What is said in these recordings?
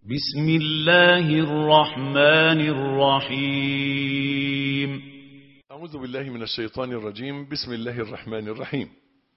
بسم الله الرحمن الرحيم أعوذ بالله من الشيطان الرجيم بسم الله الرحمن الرحيم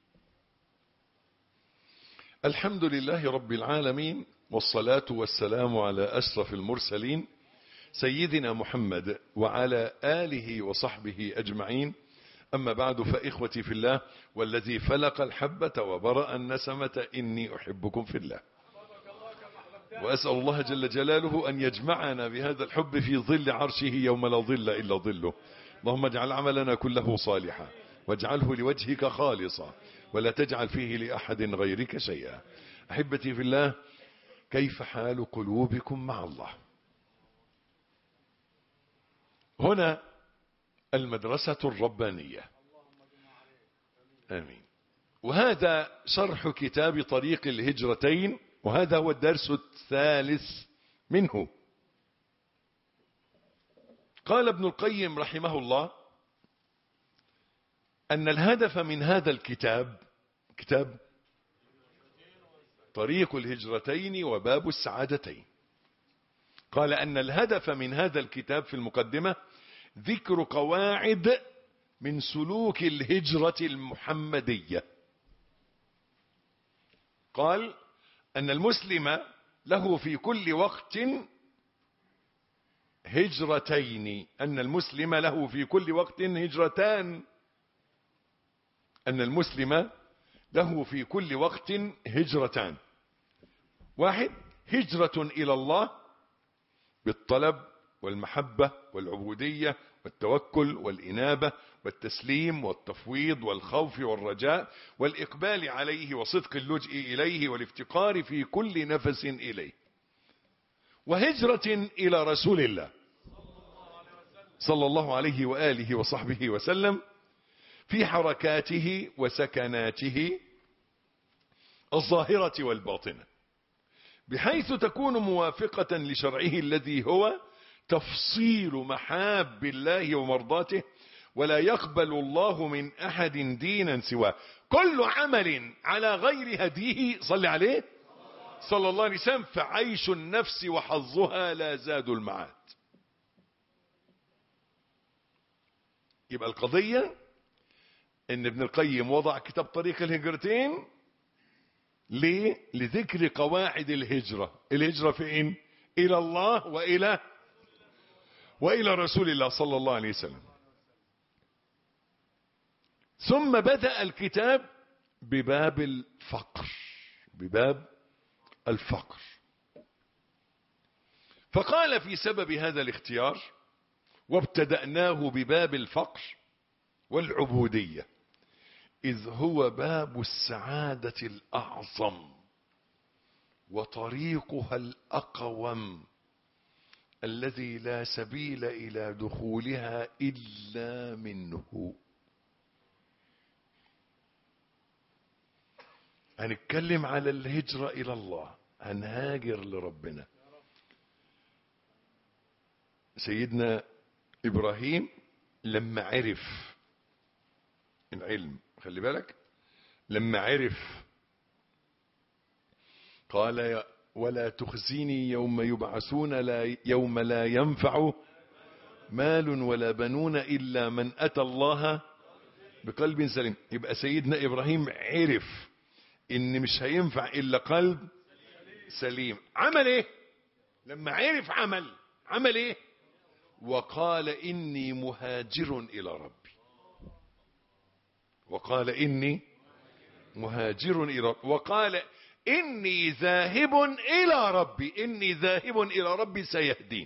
الحمد لله رب العالمين والصلاة والسلام على أشرف المرسلين سيدنا محمد وعلى آله وصحبه أجمعين أما بعد فإخوتي في الله والذي فلق الحبة وبرأ النسمة إني أحبكم في الله وأسأل الله جل جلاله أن يجمعنا بهذا الحب في ظل عرشه يوم لا ظل إلا ظله اللهم اجعل عملنا كله صالحا واجعله لوجهك خالصا ولا تجعل فيه لأحد غيرك شيئا أحبتي في الله كيف حال قلوبكم مع الله هنا المدرسة الربانية آمين وهذا شرح كتاب طريق الهجرتين وهذا هو الدرس الثالث منه قال ابن القيم رحمه الله أن الهدف من هذا الكتاب كتاب طريق الهجرتين وباب السعادتين قال أن الهدف من هذا الكتاب في المقدمة ذكر قواعد من سلوك الهجرة المحمدية قال أن المسلم له في كل وقت هجرتين أن المسلم له في كل وقت هجرتان أن المسلم له في كل وقت هجرتان واحد هجرة إلى الله بالطلب والمحبة والعبودية والتوكل والإنابة والتسليم والتفويض والخوف والرجاء والإقبال عليه وصدق اللجء إليه والافتقار في كل نفس إليه وهجرة إلى رسول الله صلى الله عليه وآله وصحبه وسلم في حركاته وسكناته الظاهرة والباطنة بحيث تكون موافقة لشرعه الذي هو تفصيل محاب الله ومرضاته ولا يقبل الله من أحد دينا سواه كل عمل على غير هديه صلى عليه صلى الله عليه وسلم فعيش النفس وحظها لا زاد المعاد يبقى القضية ان ابن القيم وضع كتاب طريق الهجرتين ليه لذكر قواعد الهجرة الهجرة فين الى الله والى والى رسول الله صلى الله عليه وسلم ثم بدأ الكتاب بباب الفقر بباب الفقر فقال في سبب هذا الاختيار وابتدأناه بباب الفقر والعبودية إذ هو باب السعادة الأعظم وطريقها الأقوم الذي لا سبيل إلى دخولها إلا منه هنتكلم على الهجرة إلى الله هنهاجر لربنا سيدنا إبراهيم لما عرف العلم خلي بالك لما عرف قال ولا تخزيني يوم يبعثون لا يوم لا ينفع مال ولا بنون إلا من أتى الله بقلب سليم يبقى سيدنا إبراهيم عرف ان مش هينفع الا قلب سليم عمل ايه لما عرف عمل عمل ايه وقال اني مهاجر الى ربي وقال اني مهاجر الى ربي وقال اني ذاهب الى ربي اني ذاهب الى ربي سيهدين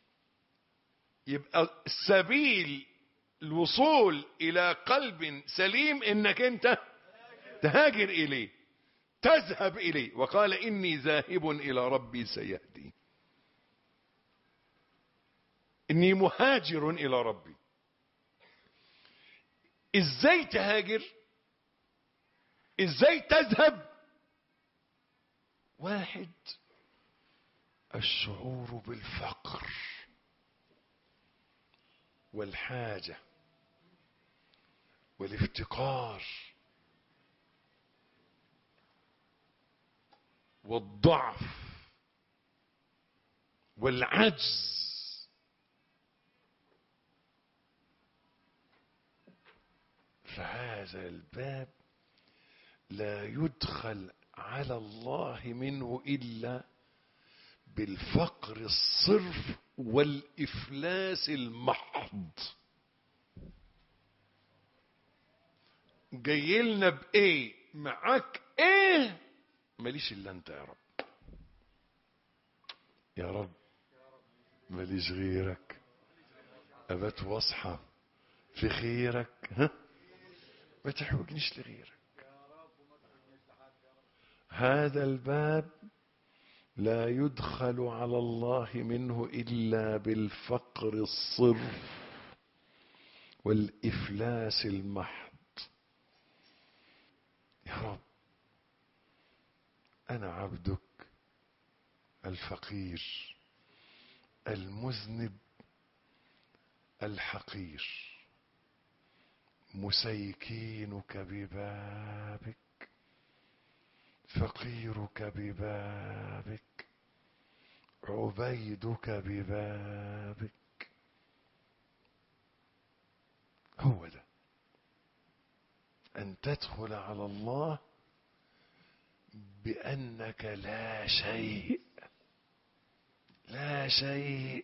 يبقى سبيل الوصول الى قلب سليم انك انت تهاجر اليه تذهب إليه وقال إني ذاهب إلى ربي سيهدي إني مهاجر إلى ربي إزاي تهاجر إزاي تذهب واحد الشعور بالفقر والحاجة والافتقار والضعف والعجز فهذا الباب لا يدخل على الله منه إلا بالفقر الصرف والإفلاس المحض جاي لنا بإيه معاك إيه ماليش إلا أنت يا رب يا رب ماليش غيرك أبات واصحى في خيرك ها ما تحوجنيش لغيرك هذا الباب لا يدخل على الله منه إلا بالفقر الصرف والإفلاس المحض يا رب أنا عبدك الفقير المذنب الحقير مسيكينك ببابك فقيرك ببابك عبيدك ببابك هو ده أن تدخل على الله بأنك لا شيء لا شيء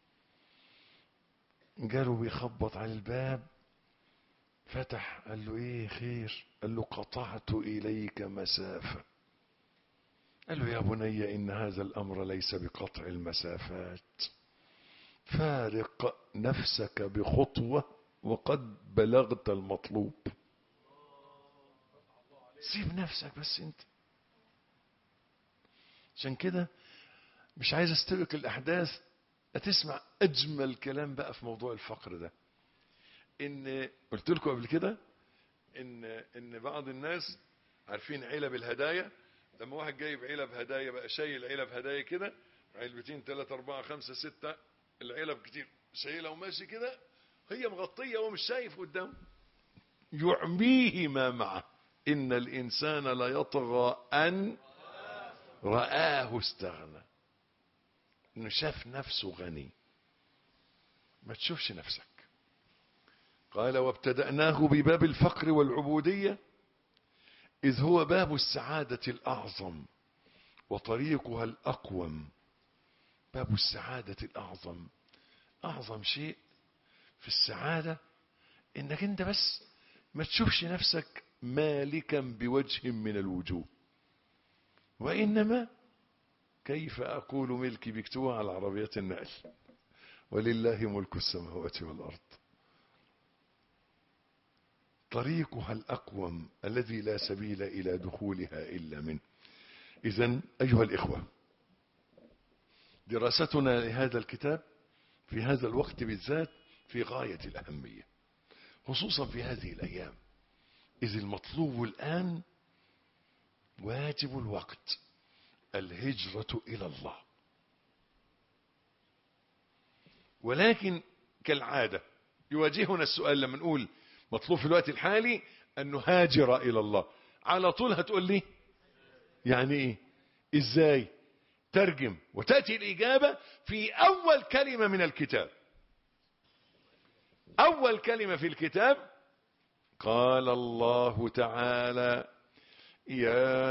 جاله بيخبط على الباب فتح قال له ايه خير قال له قطعت اليك مسافه قال له يا بني ان هذا الامر ليس بقطع المسافات فارق نفسك بخطوه وقد بلغت المطلوب سيب نفسك بس انت عشان كده مش عايز استبق الاحداث هتسمع اجمل كلام بقى في موضوع الفقر ده ان قلت لكم قبل كده ان ان بعض الناس عارفين علب الهدايا لما واحد جايب علب هدايا بقى شايل علب هدايا كده علبتين ثلاثة أربعة خمسة ستة العلب كتير شايلها وماشي كده هي مغطية ومش شايف قدامه يعميه ما معه إن الإنسان لا يطغى أن رآه استغنى إنه شاف نفسه غني ما تشوفش نفسك قال وابتدأناه بباب الفقر والعبودية إذ هو باب السعادة الأعظم وطريقها الأقوم باب السعادة الأعظم أعظم شيء في السعادة إنك أنت بس ما تشوفش نفسك مالكا بوجه من الوجوه وإنما كيف أقول ملكي بكتوها على عربية النقل ولله ملك السماوات والأرض طريقها الأقوم الذي لا سبيل إلى دخولها إلا منه إذا أيها الإخوة دراستنا لهذا الكتاب في هذا الوقت بالذات في غاية الأهمية خصوصا في هذه الأيام إذ المطلوب الآن واجب الوقت الهجرة إلى الله ولكن كالعادة يواجهنا السؤال لما نقول مطلوب في الوقت الحالي أن نهاجر إلى الله على طول هتقول لي يعني إيه إزاي ترجم وتأتي الإجابة في أول كلمة من الكتاب أول كلمة في الكتاب قال الله تعالى يا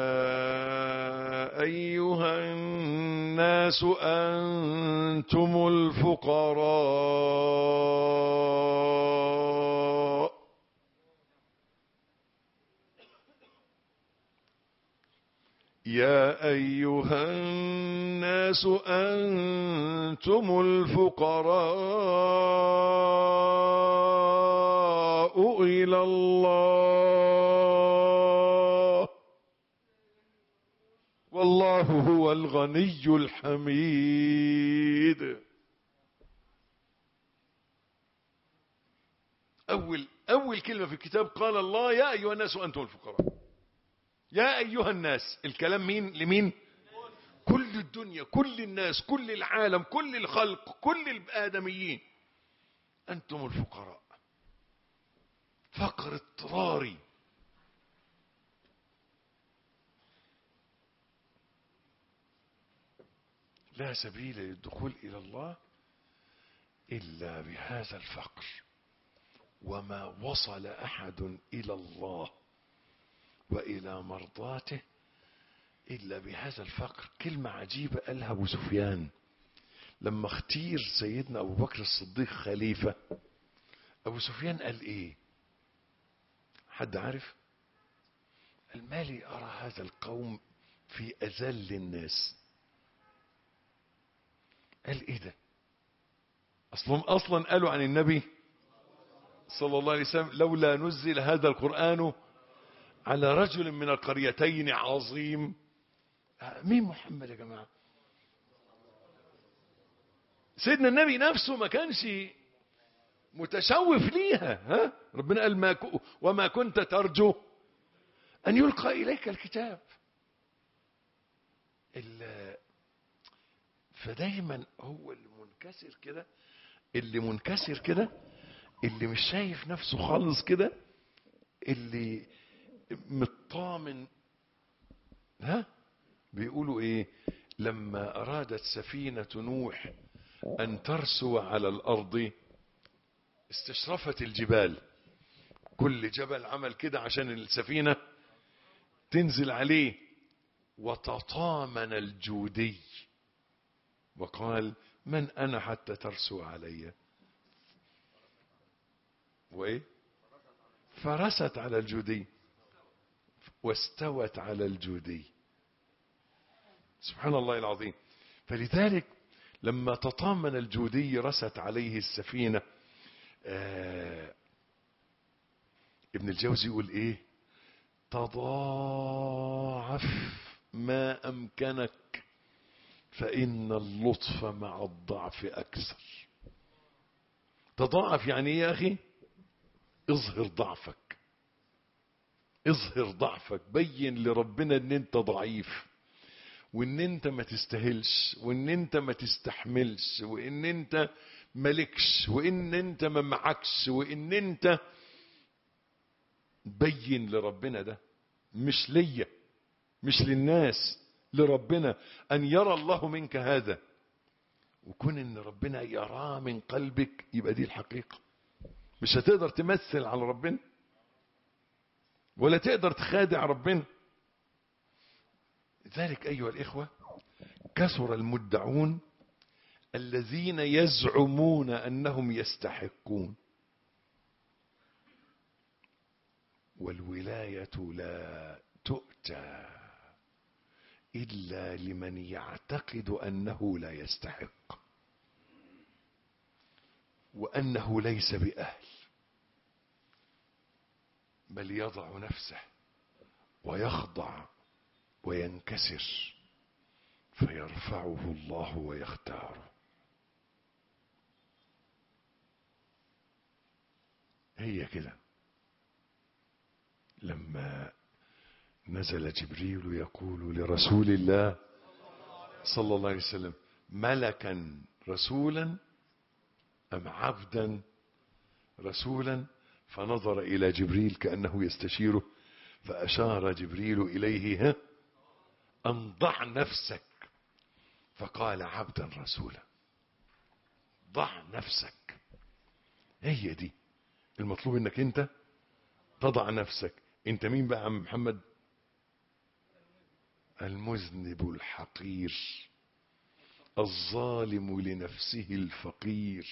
أيها الناس أنتم الفقراء يا أيها الناس أنتم الفقراء إلى الله والله هو الغني الحميد أول أول كلمة في الكتاب قال الله يا أيها الناس أنتم الفقراء يا أيها الناس الكلام مين لمين كل الدنيا كل الناس كل العالم كل الخلق كل الآدميين أنتم الفقراء فقر اضطراري لا سبيل للدخول إلى الله إلا بهذا الفقر وما وصل أحد إلى الله وإلى مرضاته إلا بهذا الفقر كلمة عجيبة قالها أبو سفيان لما اختير سيدنا أبو بكر الصديق خليفة أبو سفيان قال إيه حد عارف قال ما لي أرى هذا القوم في أذل الناس قال إيه ده أصلهم أصلا قالوا عن النبي صلى الله عليه وسلم لولا نزل هذا القرآن على رجل من القريتين عظيم مين محمد يا جماعة سيدنا النبي نفسه ما كانش متشوف ليها ها ربنا قال ما ك... وما كنت ترجو أن يلقى إليك الكتاب ال... فدايما هو المنكسر كده اللي منكسر كده اللي مش شايف نفسه خالص كده اللي مطامن ها بيقولوا ايه لما ارادت سفينة نوح ان ترسو على الارض استشرفت الجبال كل جبل عمل كده عشان السفينة تنزل عليه وتطامن الجودي وقال من انا حتى ترسو علي وايه فرست على الجودي واستوت على الجودي سبحان الله العظيم فلذلك لما تطامن الجودي رست عليه السفينة آه ابن الجوزي يقول ايه تضاعف ما امكنك فان اللطف مع الضعف اكثر تضاعف يعني ايه يا اخي اظهر ضعفك اظهر ضعفك بين لربنا ان انت ضعيف وان انت ما تستاهلش وان انت ما تستحملش وان انت ملكش وان انت ما معكش وان انت بين لربنا ده مش ليا مش للناس لربنا ان يرى الله منك هذا وكون ان ربنا يراه من قلبك يبقى دي الحقيقة مش هتقدر تمثل على ربنا ولا تقدر تخادع ربنا لذلك أيها الإخوة كثر المدعون الذين يزعمون أنهم يستحقون والولاية لا تؤتى إلا لمن يعتقد أنه لا يستحق وأنه ليس بأهل بل يضع نفسه ويخضع وينكسر فيرفعه الله ويختاره هي كده لما نزل جبريل يقول لرسول الله صلى الله عليه وسلم ملكا رسولا أم عبدا رسولا فنظر إلى جبريل كأنه يستشيره فأشار جبريل إليه ها أن ضع نفسك فقال عبدا رسولا ضع نفسك هي دي المطلوب انك انت تضع نفسك انت مين بقى عم محمد المذنب الحقير الظالم لنفسه الفقير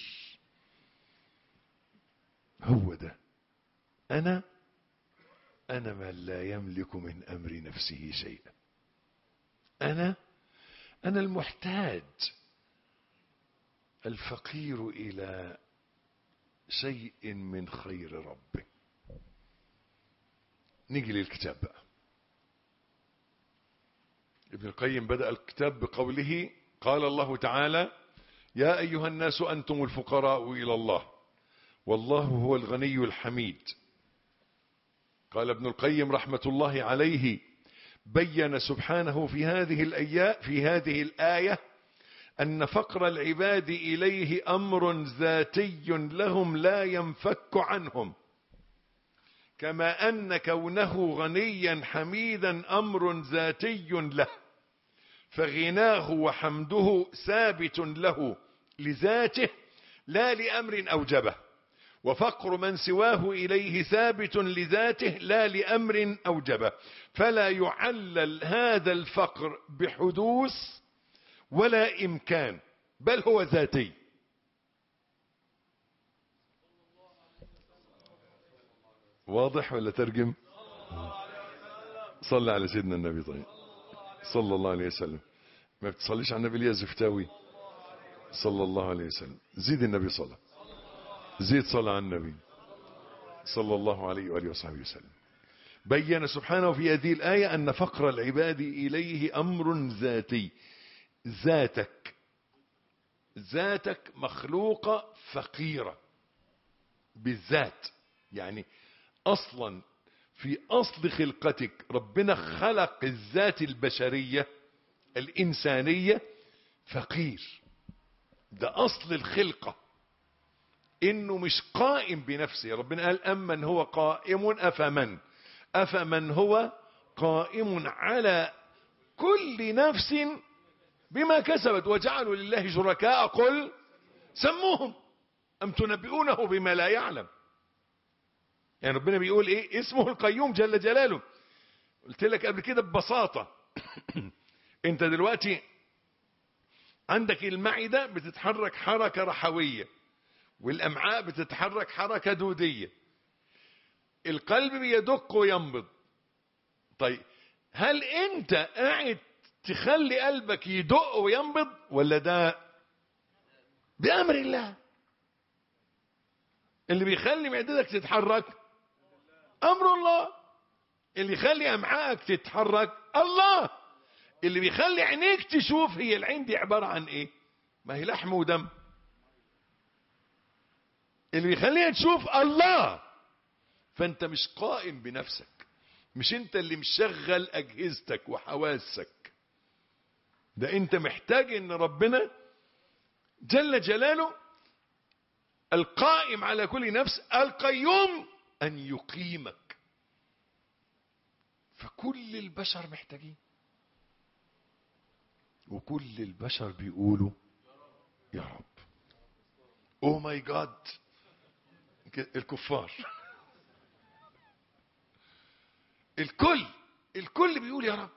هو ده انا انا من لا يملك من امر نفسه شيئا انا انا المحتاج الفقير الى شيء من خير ربه نيجي للكتاب بقى ابن القيم بدأ الكتاب بقوله قال الله تعالى يا أيها الناس أنتم الفقراء إلى الله والله هو الغني الحميد قال ابن القيم رحمة الله عليه بين سبحانه في هذه الأيام في هذه الآية أن فقر العباد إليه أمر ذاتي لهم لا ينفك عنهم كما أن كونه غنيا حميدا أمر ذاتي له فغناه وحمده ثابت له لذاته لا لأمر أوجبه وفقر من سواه إليه ثابت لذاته لا لأمر أوجبه فلا يعلل هذا الفقر بحدوث ولا إمكان بل هو ذاتي واضح ولا ترجم صلى على سيدنا النبي طيب صلى الله عليه وسلم ما بتصليش على النبي ليه زفتاوي صلى الله عليه وسلم زيد النبي صلى زيد صلى على النبي صلى الله عليه وآله وصحبه وسلم بين سبحانه في هذه الآية أن فقر العباد إليه أمر ذاتي ذاتك ذاتك مخلوقة فقيرة بالذات يعني أصلا في أصل خلقتك ربنا خلق الذات البشرية الإنسانية فقير ده أصل الخلقة إنه مش قائم بنفسه ربنا قال أمن هو قائم أفمن أفمن هو قائم على كل نفس بما كسبت وجعلوا لله شركاء قل سموهم أم تنبئونه بما لا يعلم يعني ربنا بيقول ايه اسمه القيوم جل جلاله قلت لك قبل كده ببساطة انت دلوقتي عندك المعدة بتتحرك حركة رحوية والامعاء بتتحرك حركة دودية القلب بيدق وينبض طيب هل انت قاعد تخلي قلبك يدق وينبض ولا ده بأمر الله اللي بيخلي معدتك تتحرك امر الله اللي يخلي امعائك تتحرك الله اللي بيخلي عينيك تشوف هي العين دي عبارة عن ايه ما هي لحم ودم اللي بيخليها تشوف الله فانت مش قائم بنفسك مش انت اللي مشغل اجهزتك وحواسك ده انت محتاج ان ربنا جل جلاله القائم على كل نفس القيوم أن يقيمك فكل البشر محتاجين وكل البشر بيقولوا يا رب او ماي جاد الكفار الكل الكل بيقول يا رب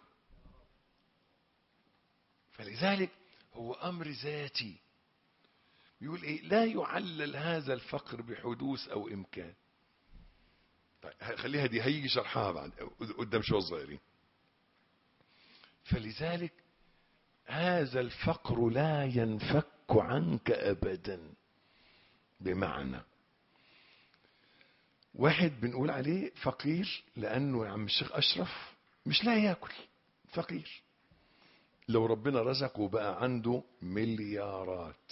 فلذلك هو امر ذاتي يقول ايه لا يعلل هذا الفقر بحدوث او امكان طيب خليها دي هيجي شرحها بعد قدام شويه صغيرين فلذلك هذا الفقر لا ينفك عنك ابدا بمعنى واحد بنقول عليه فقير لانه يا عم الشيخ اشرف مش لا ياكل فقير لو ربنا رزقه وبقى عنده مليارات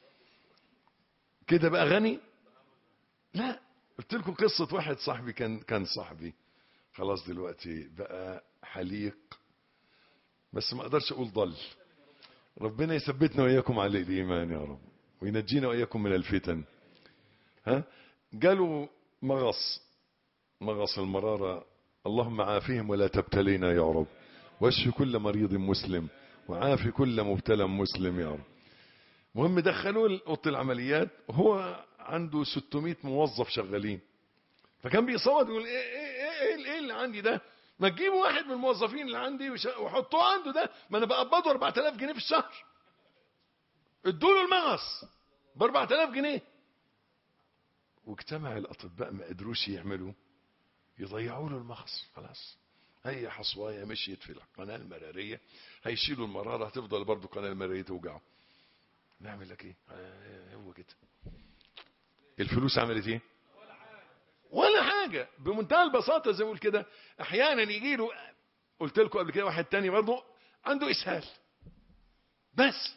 كده بقى غني لا قلت لكم قصة واحد صاحبي كان كان صاحبي خلاص دلوقتي بقى حليق بس ما اقدرش اقول ضل ربنا يثبتنا واياكم على الايمان يا رب وينجينا واياكم من الفتن ها قالوا مغص مغص المرارة اللهم عافهم ولا تبتلينا يا رب واشف كل مريض مسلم وعافي كل مبتلى مسلم يا رب مهم دخلوه لأوضة العمليات هو عنده 600 موظف شغالين فكان بيصوت يقول ايه ايه ايه, إيه اللي عندي ده ما تجيبوا واحد من الموظفين اللي عندي وحطوه عنده ده ما انا بقبضه 4000 جنيه في الشهر ادوا له المغص ب 4000 جنيه واجتمع الاطباء ما قدروش يعملوا يضيعوا له المغص خلاص هي حصوايه مشيت في القناه المراريه هيشيلوا المراره هتفضل برضه القناه المراريه توجعه نعمل لك ايه آه هو كده الفلوس عملت ايه ولا حاجة بمنتهى البساطة زي ما بقول كده احيانا يجي له قلت لكم قبل كده واحد تاني برضه عنده اسهال بس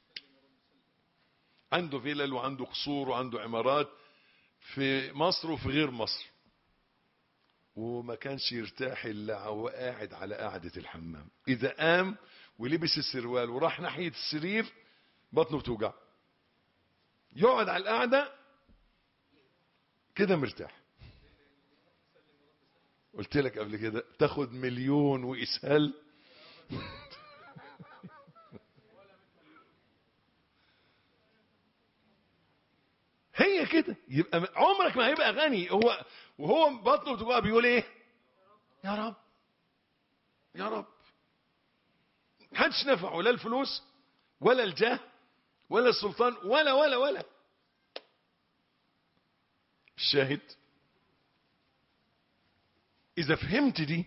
عنده فيلل وعنده قصور وعنده عمارات في مصر وفي غير مصر وما كانش يرتاح الا وهو قاعد على قعدة الحمام اذا قام ولبس السروال وراح ناحية السرير بطنه بتوجع يقعد على القعدة كده مرتاح قلت لك قبل كده تاخد مليون وإسهال هي كده يبقى عمرك ما هيبقى غني هو وهو بطنه جواه بيقول ايه يا رب يا رب محدش نفعه لا الفلوس ولا الجاه ولا السلطان ولا ولا ولا الشاهد إذا فهمت دي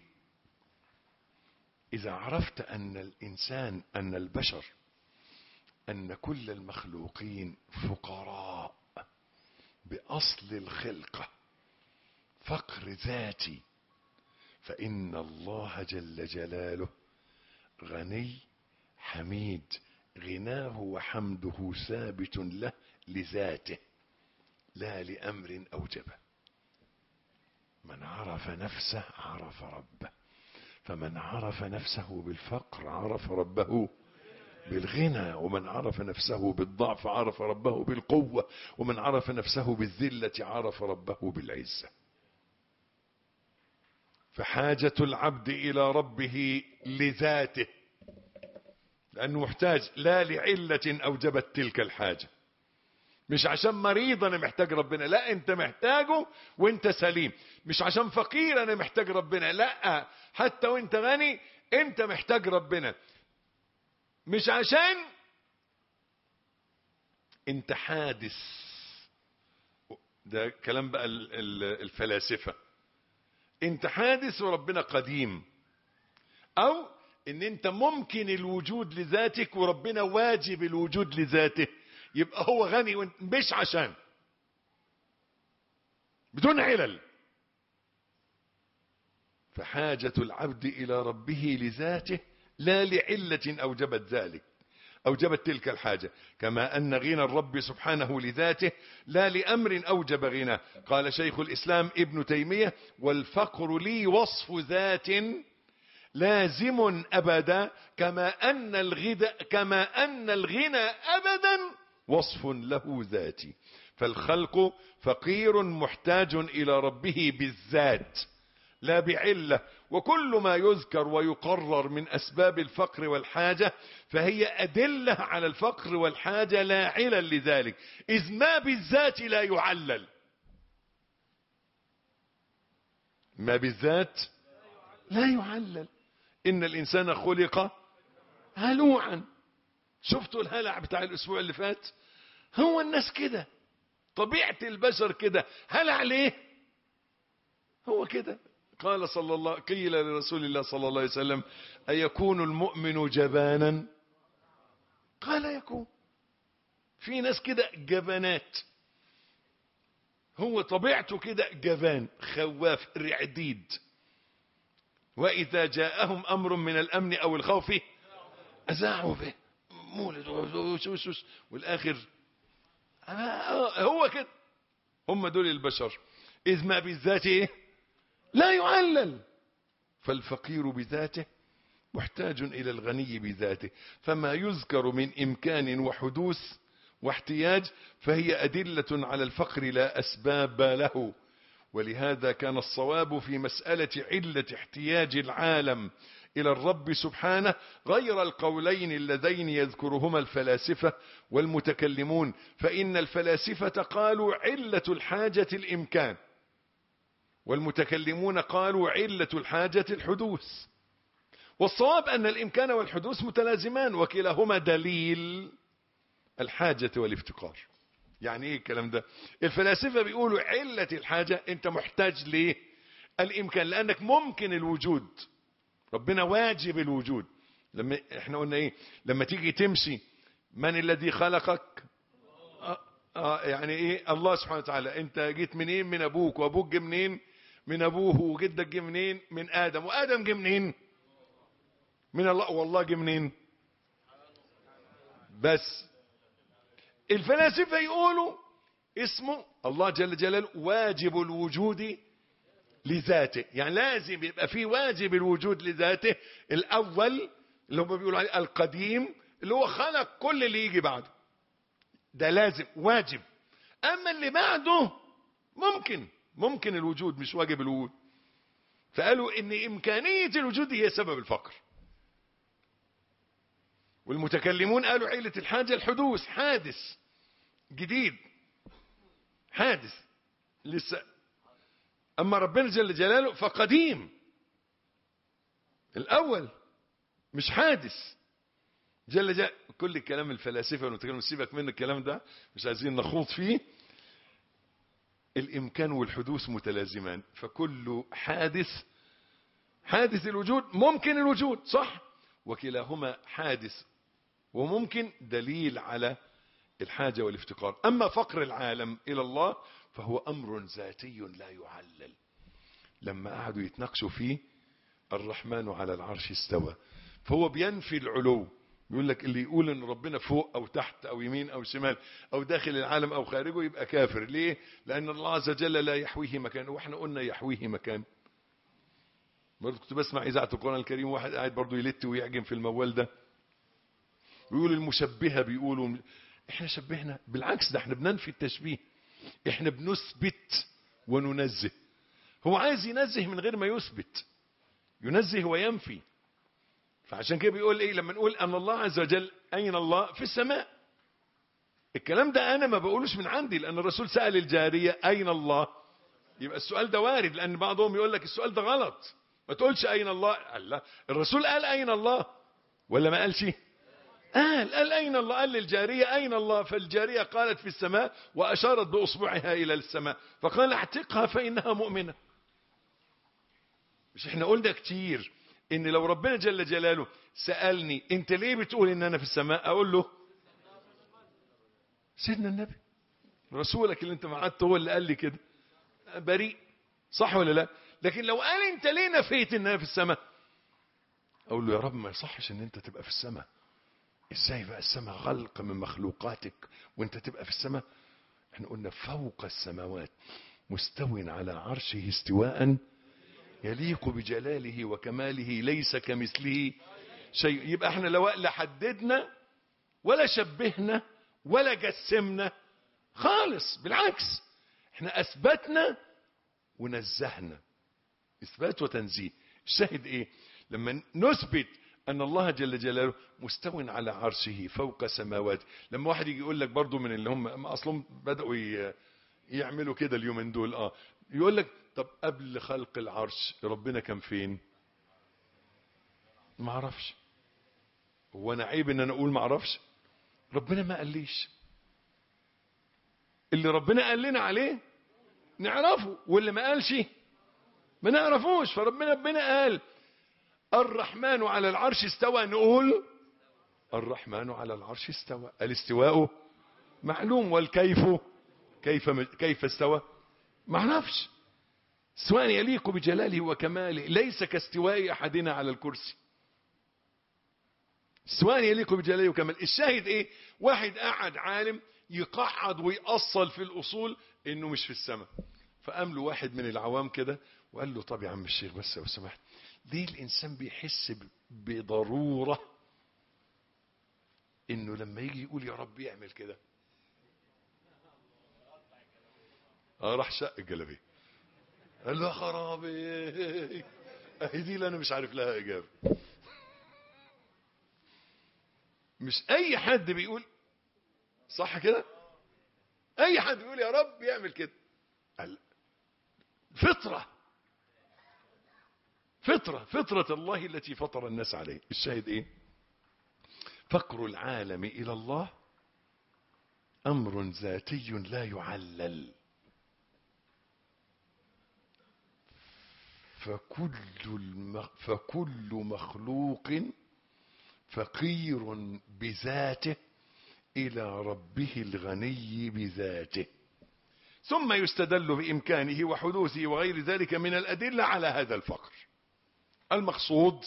إذا عرفت أن الإنسان أن البشر أن كل المخلوقين فقراء بأصل الخلقة فقر ذاتي فإن الله جل جلاله غني حميد غناه وحمده ثابت له لذاته لا لأمر أوجبه من عرف نفسه عرف ربه فمن عرف نفسه بالفقر عرف ربه بالغنى ومن عرف نفسه بالضعف عرف ربه بالقوة ومن عرف نفسه بالذلة عرف ربه بالعزة فحاجة العبد إلى ربه لذاته لأنه محتاج لا لعلة أوجبت تلك الحاجة مش عشان مريض أنا محتاج ربنا لا أنت محتاجه وأنت سليم مش عشان فقير أنا محتاج ربنا لا حتى وأنت غني أنت محتاج ربنا مش عشان أنت حادث ده كلام بقى الفلاسفة أنت حادث وربنا قديم أو ان انت ممكن الوجود لذاتك وربنا واجب الوجود لذاته يبقى هو غني وانت مش عشان بدون علل فحاجة العبد الى ربه لذاته لا لعلة اوجبت ذلك اوجبت تلك الحاجة كما ان غنى الرب سبحانه لذاته لا لامر اوجب غناه قال شيخ الاسلام ابن تيمية والفقر لي وصف ذات لازم ابدا كما ان الغنى كما ان الغنى ابدا وصف له ذاتي فالخلق فقير محتاج الى ربه بالذات لا بعله وكل ما يذكر ويقرر من اسباب الفقر والحاجه فهي ادله على الفقر والحاجه لا علل لذلك اذ ما بالذات لا يعلل ما بالذات لا يعلل ان الانسان خلق هلوعا شفتوا الهلع بتاع الاسبوع اللي فات هو الناس كده طبيعة البشر كده هلع ليه هو كده قال صلى الله قيل لرسول الله صلى الله عليه وسلم أيكون المؤمن جبانا قال يكون في ناس كده جبانات هو طبيعته كده جبان خواف رعديد وإذا جاءهم أمر من الأمن أو الخوف أذاعوا به مولد وشوش والآخر هو كده هم دول البشر إذ ما بالذات إيه؟ لا يعلل فالفقير بذاته محتاج إلى الغني بذاته فما يذكر من إمكان وحدوث واحتياج فهي أدلة على الفقر لا أسباب له ولهذا كان الصواب في مسألة علة احتياج العالم إلى الرب سبحانه غير القولين اللذين يذكرهما الفلاسفة والمتكلمون فإن الفلاسفة قالوا علة الحاجة الإمكان والمتكلمون قالوا علة الحاجة الحدوث والصواب أن الإمكان والحدوث متلازمان وكلاهما دليل الحاجة والافتقار يعني ايه الكلام ده الفلاسفة بيقولوا علة الحاجة انت محتاج ليه الامكان لانك ممكن الوجود ربنا واجب الوجود لما احنا قلنا ايه لما تيجي تمشي من الذي خلقك آه آه يعني ايه الله سبحانه وتعالى انت جيت منين من ابوك وابوك جه منين من ابوه وجدك جه منين من ادم وادم جه منين من الله والله جه منين بس الفلاسفة يقولوا اسمه الله جل جلاله واجب الوجود لذاته يعني لازم يبقى في واجب الوجود لذاته الاول اللي هم بيقولوا عليه القديم اللي هو خلق كل اللي يجي بعده ده لازم واجب اما اللي بعده ممكن ممكن الوجود مش واجب الوجود فقالوا ان امكانية الوجود هي سبب الفقر والمتكلمون قالوا علة الحاجة الحدوث حادث جديد حادث لسه أما ربنا جل جلاله فقديم الأول مش حادث جل جل كل الكلام الفلاسفة ونتكلم سيبك من الكلام ده مش عايزين نخوض فيه الإمكان والحدوث متلازمان فكل حادث حادث الوجود ممكن الوجود صح وكلاهما حادث وممكن دليل على الحاجة والافتقار أما فقر العالم إلى الله فهو أمر ذاتي لا يعلل لما قعدوا يتناقشوا فيه الرحمن على العرش استوى فهو بينفي العلو بيقول لك اللي يقول ان ربنا فوق او تحت او يمين او شمال او داخل العالم او خارجه يبقى كافر ليه لان الله عز وجل لا يحويه مكان واحنا قلنا يحويه مكان برضه كنت بسمع اذاعه القران الكريم واحد قاعد برضه يلت ويعجن في الموال ده بيقول المشبهه بيقولوا احنا شبهنا بالعكس ده احنا بننفي التشبيه احنا بنثبت وننزه هو عايز ينزه من غير ما يثبت ينزه وينفي فعشان كده بيقول ايه لما نقول ان الله عز وجل اين الله في السماء الكلام ده انا ما بقولوش من عندي لان الرسول سأل الجارية اين الله يبقى السؤال ده وارد لان بعضهم يقول لك السؤال ده غلط ما تقولش اين الله قال لا الرسول قال اين الله ولا ما قالش قال قال اين الله قال للجارية اين الله فالجارية قالت في السماء واشارت باصبعها الى السماء فقال اعتقها فانها مؤمنة مش احنا قلنا كتير ان لو ربنا جل جلاله سألني انت ليه بتقول ان انا في السماء اقول له سيدنا النبي رسولك اللي انت معدته هو اللي قال لي كده بريء صح ولا لا لكن لو قال انت ليه نفيت ان انا في السماء اقول له يا رب ما يصحش ان انت تبقى في السماء ازاي بقى السماء خلق من مخلوقاتك وانت تبقى في السماء احنا قلنا فوق السماوات مستو على عرشه استواء يليق بجلاله وكماله ليس كمثله شيء يبقى احنا لو لا حددنا ولا شبهنا ولا جسمنا خالص بالعكس احنا اثبتنا ونزهنا اثبات وتنزيه الشاهد ايه لما نثبت ان الله جل جلاله مستو على عرشه فوق سماوات لما واحد يجي يقول لك برضو من اللي هم اصلهم بداوا يعملوا كده اليومين دول اه يقول لك طب قبل خلق العرش ربنا كان فين ما اعرفش هو انا عيب ان انا اقول ما اعرفش ربنا ما قاليش اللي ربنا قال لنا عليه نعرفه واللي ما قالش ما نعرفوش فربنا ربنا قال الرحمن على العرش استوى نقول الرحمن على العرش استوى الاستواء معلوم والكيف كيف كيف استوى ما اعرفش استواء يليق بجلاله وكماله ليس كاستواء احدنا على الكرسي استواء يليق بجلاله وكماله الشاهد ايه واحد قاعد عالم يقعد ويأصل في الاصول انه مش في السماء فقام له واحد من العوام كده وقال له طب يا عم الشيخ بس لو سمحت ليه الانسان بيحس بضروره انه لما يجي يقول يا رب يعمل كده اه راح شق الجلابيه قال له يا خرابي اهي دي اللي انا مش عارف لها اجابه مش اي حد بيقول صح كده اي حد بيقول يا رب يعمل كده قال فطره فطره فطره الله التي فطر الناس عليه الشاهد ايه فقر العالم الى الله امر ذاتي لا يعلل فكل, الم... فكل مخلوق فقير بذاته إلى ربه الغني بذاته ثم يستدل بإمكانه وحدوثه وغير ذلك من الأدلة على هذا الفقر المقصود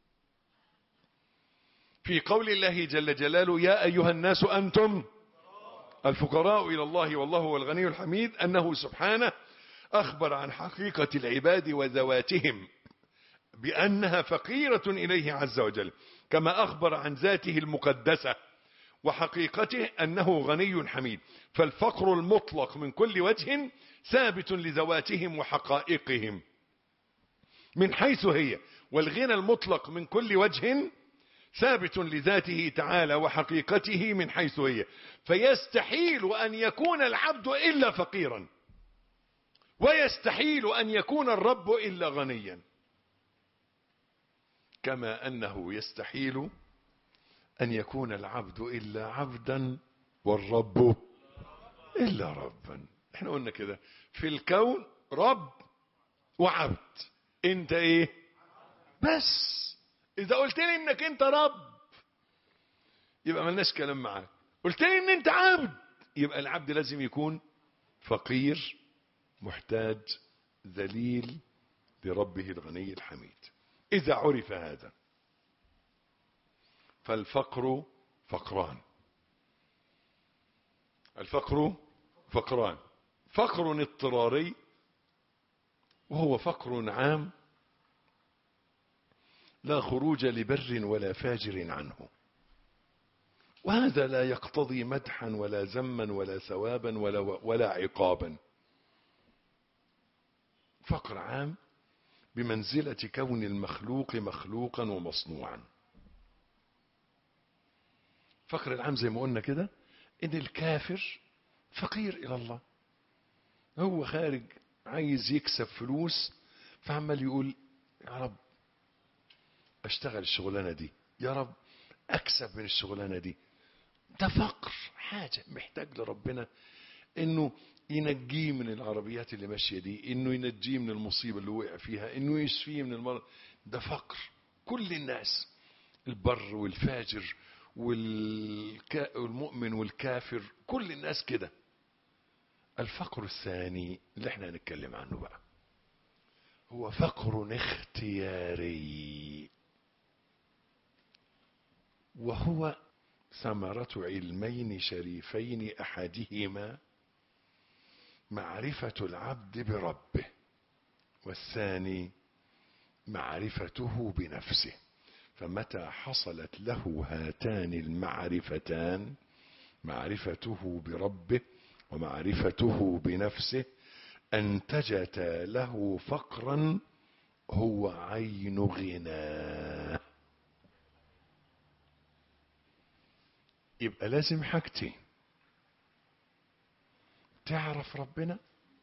في قول الله جل جلاله يا أيها الناس أنتم الفقراء إلى الله والله هو الغني الحميد أنه سبحانه أخبر عن حقيقة العباد وذواتهم بأنها فقيرة إليه عز وجل كما أخبر عن ذاته المقدسة وحقيقته أنه غني حميد فالفقر المطلق من كل وجه ثابت لذواتهم وحقائقهم من حيث هي والغنى المطلق من كل وجه ثابت لذاته تعالى وحقيقته من حيث هي فيستحيل أن يكون العبد إلا فقيرا ويستحيل أن يكون الرب إلا غنيا كما أنه يستحيل أن يكون العبد إلا عبدا والرب إلا ربا احنا قلنا كده في الكون رب وعبد انت ايه بس اذا قلت لي انك انت رب يبقى ملناش كلام معاك قلت لي ان انت عبد يبقى العبد لازم يكون فقير محتاج ذليل لربه الغني الحميد اذا عرف هذا فالفقر فقران الفقر فقران فقر اضطراري وهو فقر عام لا خروج لبر ولا فاجر عنه وهذا لا يقتضي مدحا ولا ذما ولا ثوابا ولا, ولا عقابا فقر عام بمنزلة كون المخلوق مخلوقا ومصنوعا فقر العام زي ما قلنا كده ان الكافر فقير الى الله هو خارج عايز يكسب فلوس فعمال يقول يا رب اشتغل الشغلانه دي يا رب اكسب من الشغلانه دي ده فقر حاجه محتاج لربنا انه ينجيه من العربيات اللي ماشيه دي انه ينجيه من المصيبه اللي وقع فيها انه يشفيه من المرض ده فقر كل الناس البر والفاجر والكا والمؤمن والكافر كل الناس كده الفقر الثاني اللي احنا هنتكلم عنه بقى هو فقر اختياري وهو ثمرة علمين شريفين أحدهما معرفة العبد بربه والثاني معرفته بنفسه فمتى حصلت له هاتان المعرفتان معرفته بربه ومعرفته بنفسه انتجتا له فقرا هو عين غناه يبقى لازم حاجتين تعرف ربنا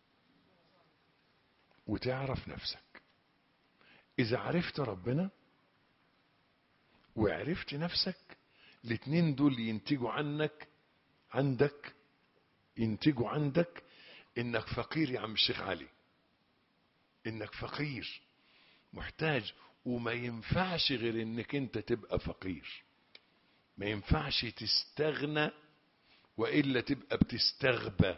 وتعرف نفسك اذا عرفت ربنا وعرفت نفسك الاتنين دول ينتجوا عنك عندك ينتجوا عندك انك فقير يا عم الشيخ علي انك فقير محتاج وما ينفعش غير انك انت تبقى فقير ما ينفعش تستغنى والا تبقى بتستغبى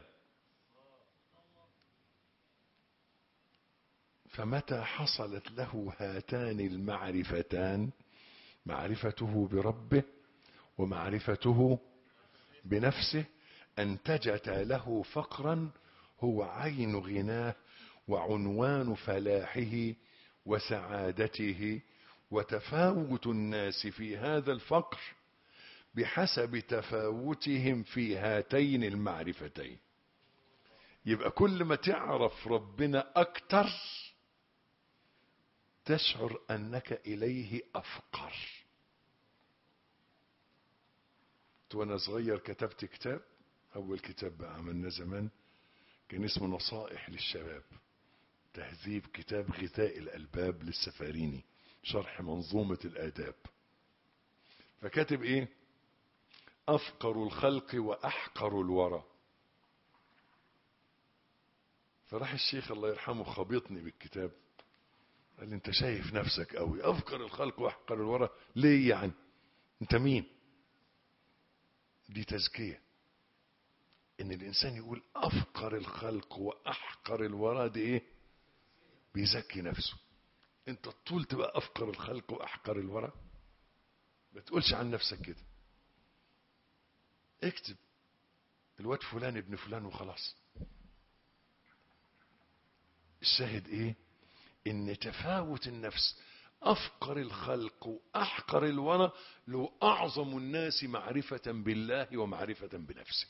فمتى حصلت له هاتان المعرفتان معرفته بربه ومعرفته بنفسه انتجتا له فقرا هو عين غناه وعنوان فلاحه وسعادته وتفاوت الناس في هذا الفقر بحسب تفاوتهم في هاتين المعرفتين يبقى كل ما تعرف ربنا اكتر تشعر انك اليه افقر وانا صغير كتبت كتاب اول كتاب بقى عملناه زمان كان اسمه نصائح للشباب تهذيب كتاب غذاء الالباب للسفاريني شرح منظومة الاداب فكاتب ايه افقر الخلق واحقر الورى فراح الشيخ الله يرحمه خبطني بالكتاب قال لي انت شايف نفسك قوي افقر الخلق واحقر الورى ليه يعني انت مين دي تزكية ان الانسان يقول افقر الخلق واحقر الورى دي ايه بيزكي نفسه انت الطول تبقى افقر الخلق واحقر الورى ما تقولش عن نفسك كده اكتب الواد فلان ابن فلان وخلاص الشاهد ايه ان تفاوت النفس افقر الخلق واحقر الورى لو اعظم الناس معرفة بالله ومعرفة بنفسه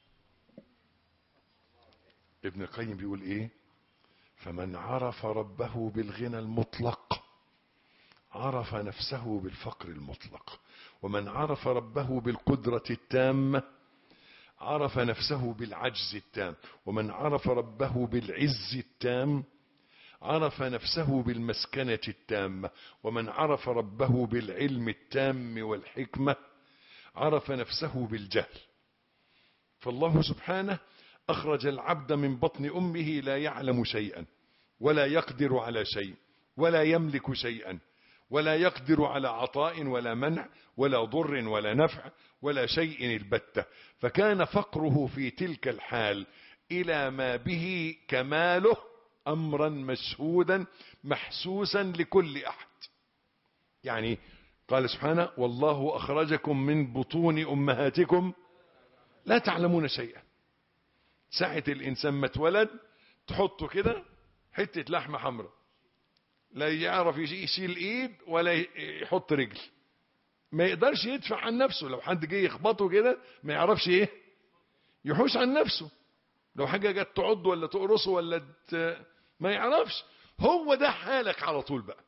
ابن القيم بيقول ايه فمن عرف ربه بالغنى المطلق عرف نفسه بالفقر المطلق ومن عرف ربه بالقدرة التامة عرف نفسه بالعجز التام ومن عرف ربه بالعز التام عرف نفسه بالمسكنة التامة ومن عرف ربه بالعلم التام والحكمة عرف نفسه بالجهل فالله سبحانه أخرج العبد من بطن أمه لا يعلم شيئا ولا يقدر على شيء ولا يملك شيئا ولا يقدر على عطاء ولا منع ولا ضر ولا نفع ولا شيء البتة فكان فقره في تلك الحال إلى ما به كماله أمرا مشهودا محسوسا لكل أحد يعني قال سبحانه والله أخرجكم من بطون أمهاتكم لا تعلمون شيئا ساعة الإنسان ما اتولد تحطه كده حتة لحمة حمراء لا يعرف يشيل ايد ولا يحط رجل ما يقدرش يدفع عن نفسه لو حد جه يخبطه كده ما يعرفش ايه يحوش عن نفسه لو حاجة جت تعض ولا تقرصه ولا ت... ما يعرفش هو ده حالك على طول بقى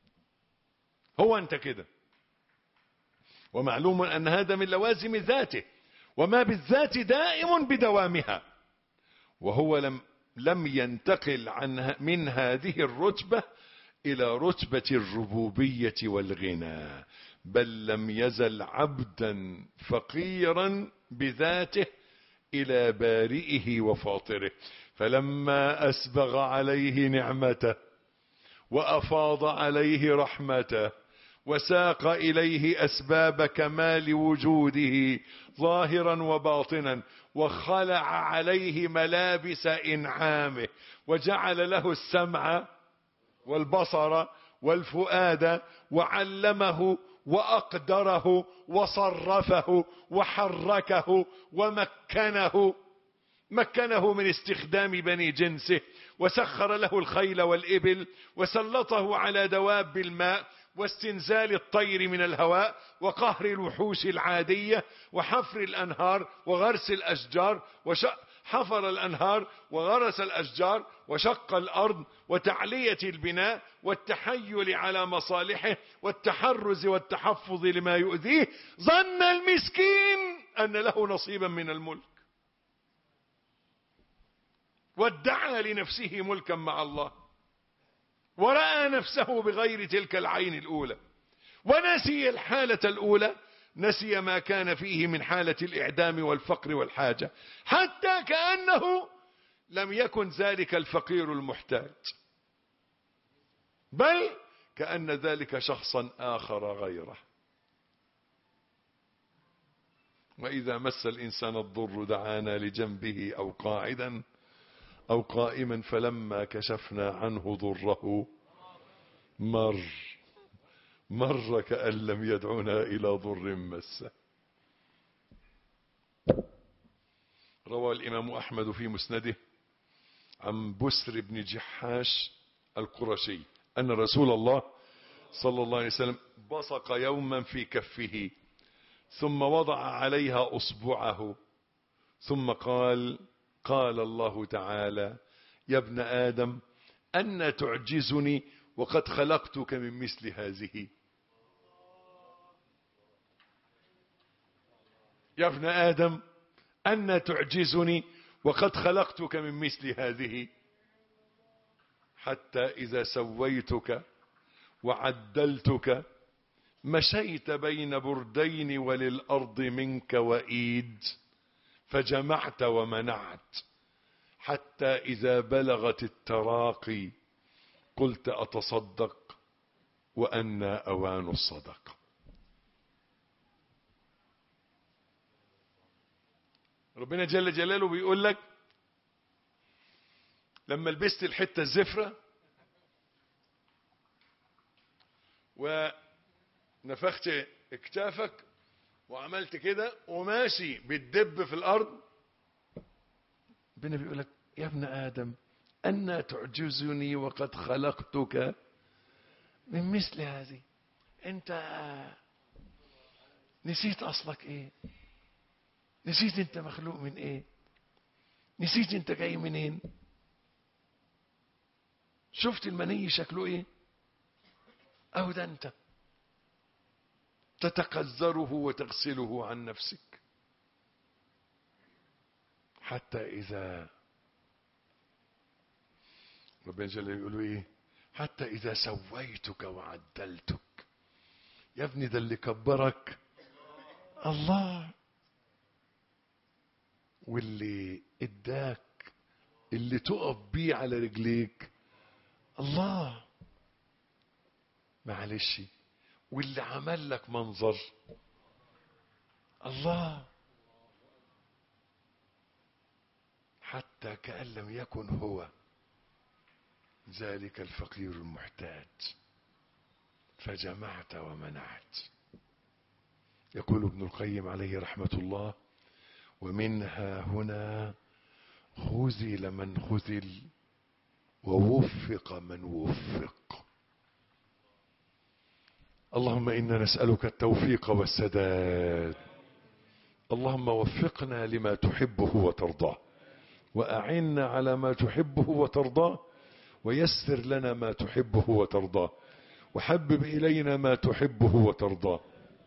هو انت كده ومعلوم ان هذا من لوازم ذاته وما بالذات دائم بدوامها وهو لم لم ينتقل عن من هذه الرتبة إلى رتبة الربوبية والغنى بل لم يزل عبدا فقيرا بذاته إلى بارئه وفاطره فلما أسبغ عليه نعمته وأفاض عليه رحمته وساق إليه أسباب كمال وجوده ظاهرا وباطنا وخلع عليه ملابس إنعامه وجعل له السمع والبصر والفؤاد وعلمه وأقدره وصرفه وحركه ومكنه مكنه من استخدام بني جنسه وسخر له الخيل والإبل وسلطه على دواب الماء واستنزال الطير من الهواء وقهر الوحوش العادية وحفر الأنهار وغرس الأشجار وحفر الأنهار وغرس الأشجار وشق الأرض وتعلية البناء والتحيل على مصالحه والتحرز والتحفظ لما يؤذيه ظن المسكين أن له نصيبا من الملك وادعى لنفسه ملكا مع الله ورأى نفسه بغير تلك العين الأولى ونسي الحالة الأولى نسي ما كان فيه من حالة الإعدام والفقر والحاجة حتى كأنه لم يكن ذلك الفقير المحتاج بل كأن ذلك شخصا آخر غيره وإذا مس الإنسان الضر دعانا لجنبه أو قاعدا أو قائما فلما كشفنا عنه ضره مر مر كأن لم يدعنا إلى ضر مسه روى الإمام أحمد في مسنده عن بسر بن جحاش القرشي أن رسول الله صلى الله عليه وسلم بصق يوما في كفه ثم وضع عليها أصبعه ثم قال قال الله تعالى يا ابن آدم أن تعجزني وقد خلقتك من مثل هذه يا ابن آدم أن تعجزني وقد خلقتك من مثل هذه حتى إذا سويتك وعدلتك مشيت بين بردين وللأرض منك وإيد فجمعت ومنعت حتى إذا بلغت التراقي قلت أتصدق وأنا أوان الصدقة ربنا جل جلاله بيقول لك لما لبست الحتة الزفرة ونفخت اكتافك وعملت كده وماشي بتدب في الارض ربنا بيقول لك يا ابن ادم أن تعجزني وقد خلقتك من مثل هذه انت نسيت اصلك ايه نسيت انت مخلوق من ايه نسيت انت جاي منين شفت المني شكله ايه اهو ده انت تتقذره وتغسله عن نفسك حتى إذا ربنا جل يقول ايه حتى إذا سويتك وعدلتك يا ابني ده اللي كبرك الله واللي اداك اللي تقف بيه على رجليك الله معلش واللي عمل لك منظر الله حتى كأن لم يكن هو ذلك الفقير المحتاج فجمعت ومنعت يقول ابن القيم عليه رحمة الله ومنها هنا خذل من خذل ووفق من وفق اللهم إنا نسألك التوفيق والسداد اللهم وفقنا لما تحبه وترضاه وأعنا على ما تحبه وترضاه ويسر لنا ما تحبه وترضاه وحبب إلينا ما تحبه وترضاه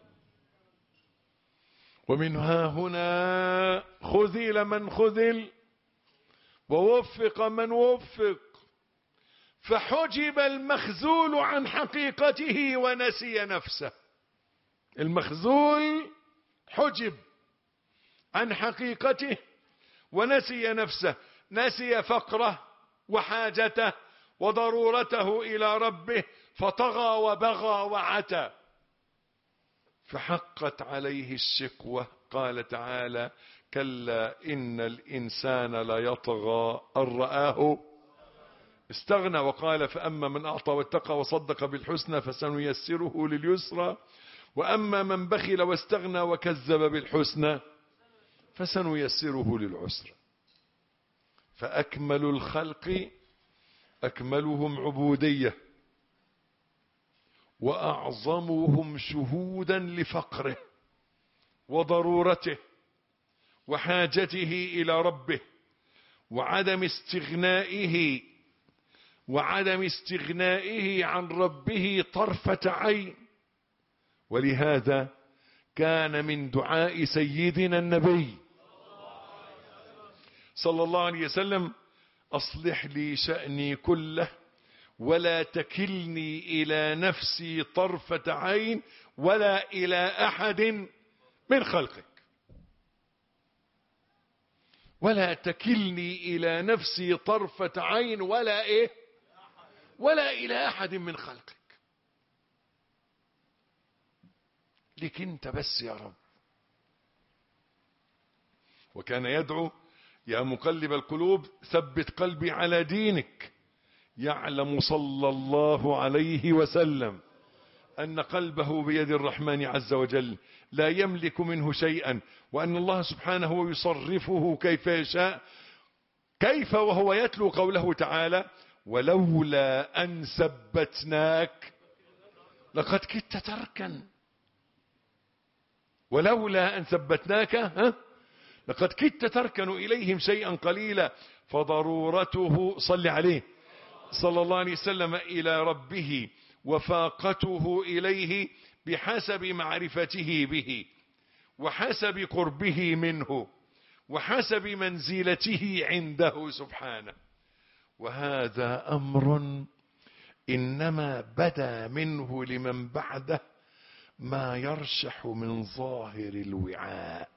ومنها هنا خذل من خذل ووفق من وفق فحجب المخذول عن حقيقته ونسي نفسه المخذول حجب عن حقيقته ونسي نفسه نسي فقره وحاجته وضرورته إلى ربه فطغى وبغى وعتى فحقت عليه الشقوة قال تعالى كلا إن الإنسان ليطغى أن رآه استغنى وقال فأما من أعطى واتقى وصدق بالحسنى فسنيسره لليسرى وأما من بخل واستغنى وكذب بالحسنى فسنيسره للعسرى فأكمل الخلق أكملهم عبودية وأعظمهم شهودا لفقره وضرورته وحاجته إلى ربه وعدم استغنائه وعدم استغنائه عن ربه طرفة عين ولهذا كان من دعاء سيدنا النبي صلى الله عليه وسلم أصلح لي شأني كله ولا تكلني إلى نفسي طرفة عين ولا إلى أحد من خلقك ولا تكلني إلى نفسي طرفة عين ولا إيه ولا إلى أحد من خلقك لك أنت بس يا رب وكان يدعو يا مقلب القلوب ثبت قلبي على دينك يعلم صلى الله عليه وسلم أن قلبه بيد الرحمن عز وجل لا يملك منه شيئا وأن الله سبحانه يصرفه كيف يشاء كيف وهو يتلو قوله تعالى ولولا أن ثبتناك لقد كدت تركا ولولا أن ثبتناك ها لقد كدت تركن إليهم شيئا قليلا فضرورته صل عليه صلى الله عليه وسلم إلى ربه وفاقته إليه بحسب معرفته به وحسب قربه منه وحسب منزلته عنده سبحانه وهذا أمر إنما بدا منه لمن بعده ما يرشح من ظاهر الوعاء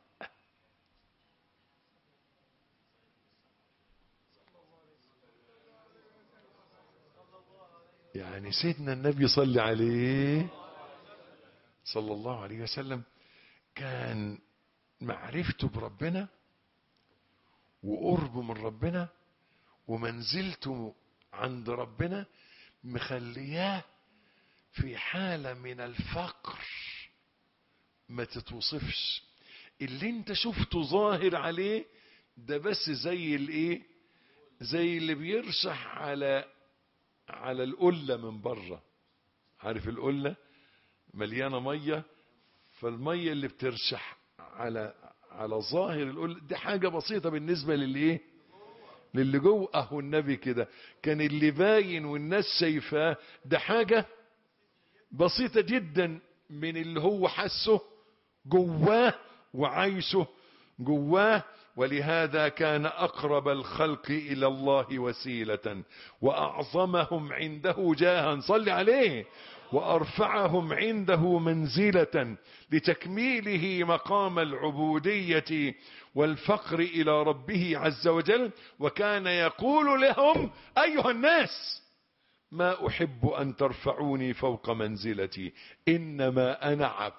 يعني سيدنا النبي صلى عليه صلى الله عليه وسلم كان معرفته بربنا وقربه من ربنا ومنزلته عند ربنا مخلياه في حالة من الفقر ما تتوصفش اللي انت شفته ظاهر عليه ده بس زي الايه زي اللي بيرشح على على القلة من بره عارف القلة مليانة مية فالمية اللي بترشح على على ظاهر القلة دي حاجة بسيطة بالنسبة للايه للي جوه اهو النبي كده كان اللي باين والناس شايفاه ده حاجة بسيطة جدا من اللي هو حسه جواه وعيشه جواه ولهذا كان أقرب الخلق إلى الله وسيلة وأعظمهم عنده جاها صل عليه وأرفعهم عنده منزلة لتكميله مقام العبودية والفقر إلى ربه عز وجل وكان يقول لهم أيها الناس ما أحب أن ترفعوني فوق منزلتي إنما أنا عبد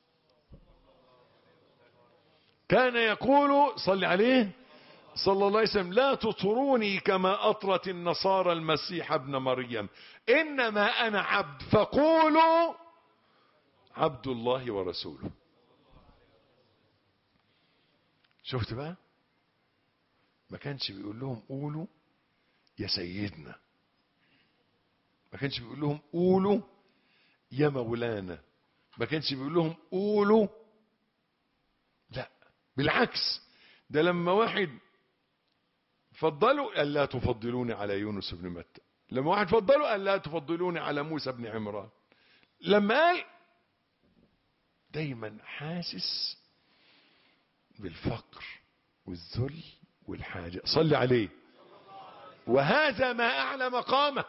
كان يقول صل عليه صلى الله عليه وسلم لا تطروني كما أطرت النصارى المسيح ابن مريم إنما أنا عبد فقولوا عبد الله ورسوله شفت بقى ما كانش بيقول لهم قولوا يا سيدنا ما كانش بيقول لهم قولوا يا مولانا ما كانش بيقول لهم قولوا لا بالعكس ده لما واحد فضلوا قال لا تفضلوني على يونس بن متى لما واحد فضلوا قال لا تفضلوني على موسى بن عمران لما قال دايما حاسس بالفقر والذل والحاجة صل عليه وهذا ما أعلى مقامه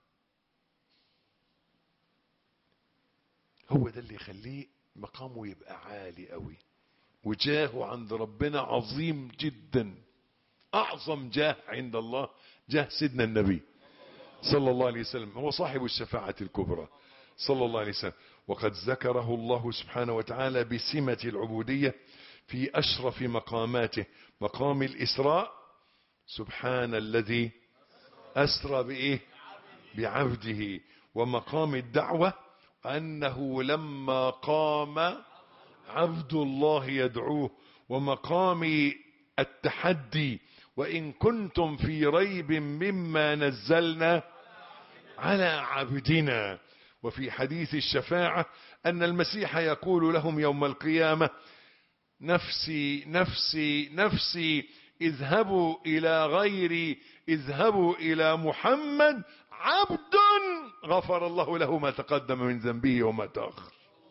هو ده اللي يخليه مقامه يبقى عالي قوي وجاهه عند ربنا عظيم جدا أعظم جاه عند الله جاه سيدنا النبي صلى الله عليه وسلم هو صاحب الشفاعة الكبرى صلى الله عليه وسلم وقد ذكره الله سبحانه وتعالى بسمة العبودية في أشرف مقاماته مقام الإسراء سبحان الذي أسرى بإيه بعبده ومقام الدعوة أنه لما قام عبد الله يدعوه ومقام التحدي وإن كنتم في ريب مما نزلنا على عبدنا وفي حديث الشفاعة أن المسيح يقول لهم يوم القيامة نفسي نفسي نفسي اذهبوا إلى غيري اذهبوا إلى محمد عبد غفر الله له ما تقدم من ذنبه وما تأخر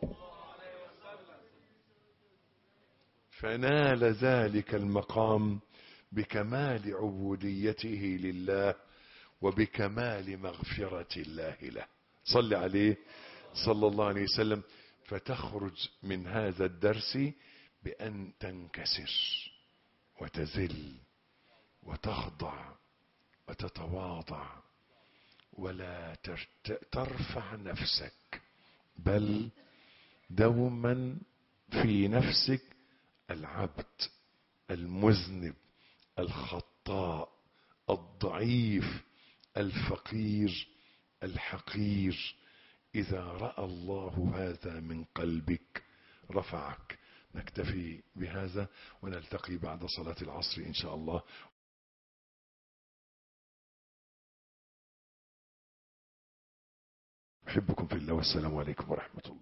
فنال ذلك المقام بكمال عبوديته لله وبكمال مغفرة الله له صل عليه صلى الله عليه وسلم فتخرج من هذا الدرس بأن تنكسر وتذل وتخضع وتتواضع ولا ترفع نفسك بل دوما في نفسك العبد المذنب الخطاء الضعيف الفقير الحقير إذا رأى الله هذا من قلبك رفعك نكتفي بهذا ونلتقي بعد صلاة العصر إن شاء الله أحبكم في الله والسلام عليكم ورحمة الله